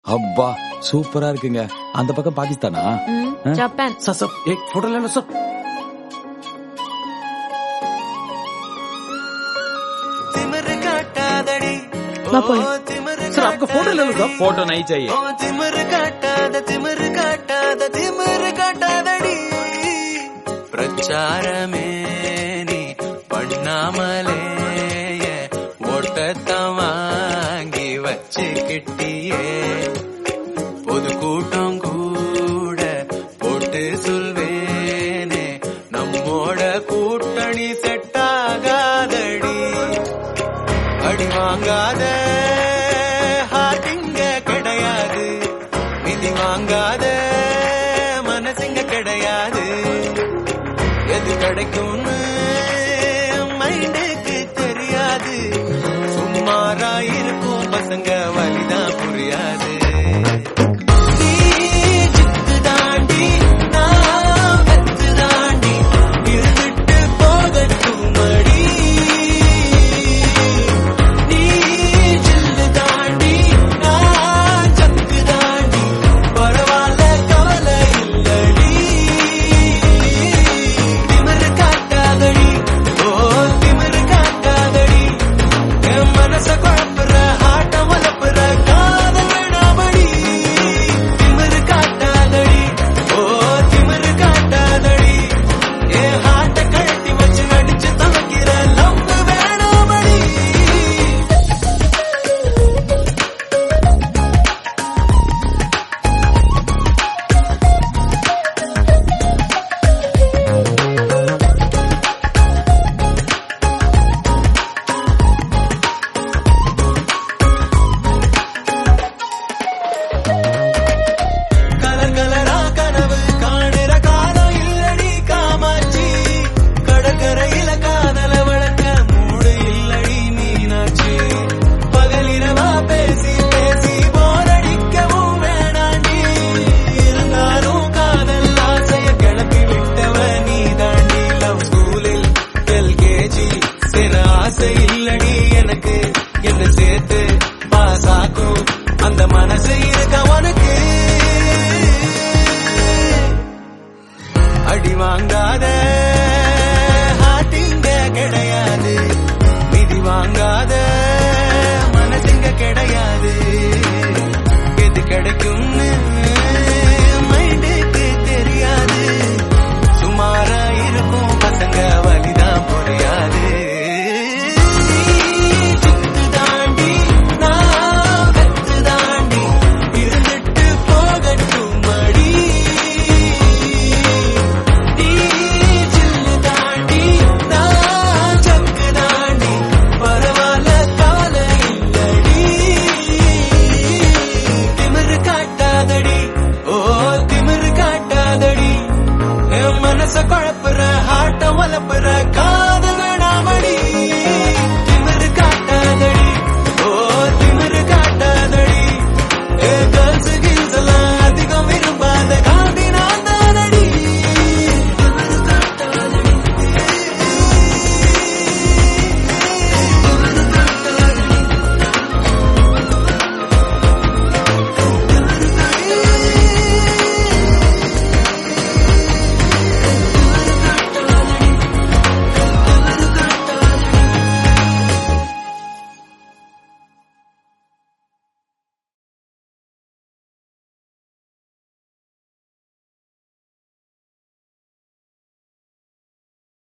அப்பா சூப்பரா இருக்குங்க அந்த பக்கம் பாகிஸ்தானா ம், ஆ? ஜப்பான் சார் சார் ஏ फोटो ले लो सर திமிரு காட்டாதடி வா போலாம். ஓ, திமிரு सर आपका फोटो ले लो सर போட்டோ நை चाहिए ஓ, திமிரு காட்டாத திமிரு காட்டாத திமிரு காட்டாதடி பிரச்சாரமே நீ பண்ணாமலே ஓட்டத்தான் வாங்கி வச்சுக்கிட்டியே பொது கூட்டம் கூட போட்டு சொல்வேனே நம்மோட கூட்டணி செட் ஆகாதடி அடி வாங்காத ஹார்டிங்க கிடையாது மிதி வாங்காத மனசுங்க கிடையாது எது கிடைக்கும்னு மைண்டுக்கு தெரியாது சும்மாரா இருக்கும் பசங்க வழிதான் புரியாது நீ சித்து தாண்டி நான் வெத்து தாண்டி இருந்துட்டு போகட்டும் மடி நீ சில்லு தாண்டி நான் சக்கு தாண்டி பரவாயில்ல கவலை இல்லடி திமிரு காட்டாதடி ஓ திமிரு காட்டாதடி என் மனச குழப்புற ஆட்டம் வளப்புற காதல் வேணாமடி திமிரு காட்டாதடி ஓ திமிரு காட்டாதடி என் ஹார்ட்ட கழட்டி வச்சு அடிச்சு தவக்கிற லவ் வேணாமடி கலர் கலரா கனவு காணுற காலம் இல்லடி காமாட்சி கடற்கரையில காதல வளர்க்க மூடு இல்லடி மீனாட்சி பகலிரவா பேசி பேசி போரடிக்கவும் வேணாண்டி இருந்தாலும் காதல் ஆசைய கிளப்பி விட்டவ நீ தாண்டி லவ் ஸ்கூலில் எல்கேஜி சில ஆசை இல்லடி எனக்கு என்ன சேர்த்து பாசாக்கும் அந்த மனசு இருக்க உனக்கு அடி வாங்காத ஹார்ட்டிங்க கிடையாது மிதி வாங்காத மனசுங்க கிடையாது எது கிடைக்கும்னு மைண்டுக்கு தெரியாது சுமாரா இருக்கும் பசங்க வழிதான் புரியாது சித்து தாண்டி நான் கத்து தாண்டி இருந்துட்டு போகட்டும் மடி நீ சில்லு தாண்டி நான் சக்கு தாண்டி பரவாயில்ல கவலை இல்லடி திமிரு காட்டாதடி ஓ திமிரு காட்டாதடி என் மனச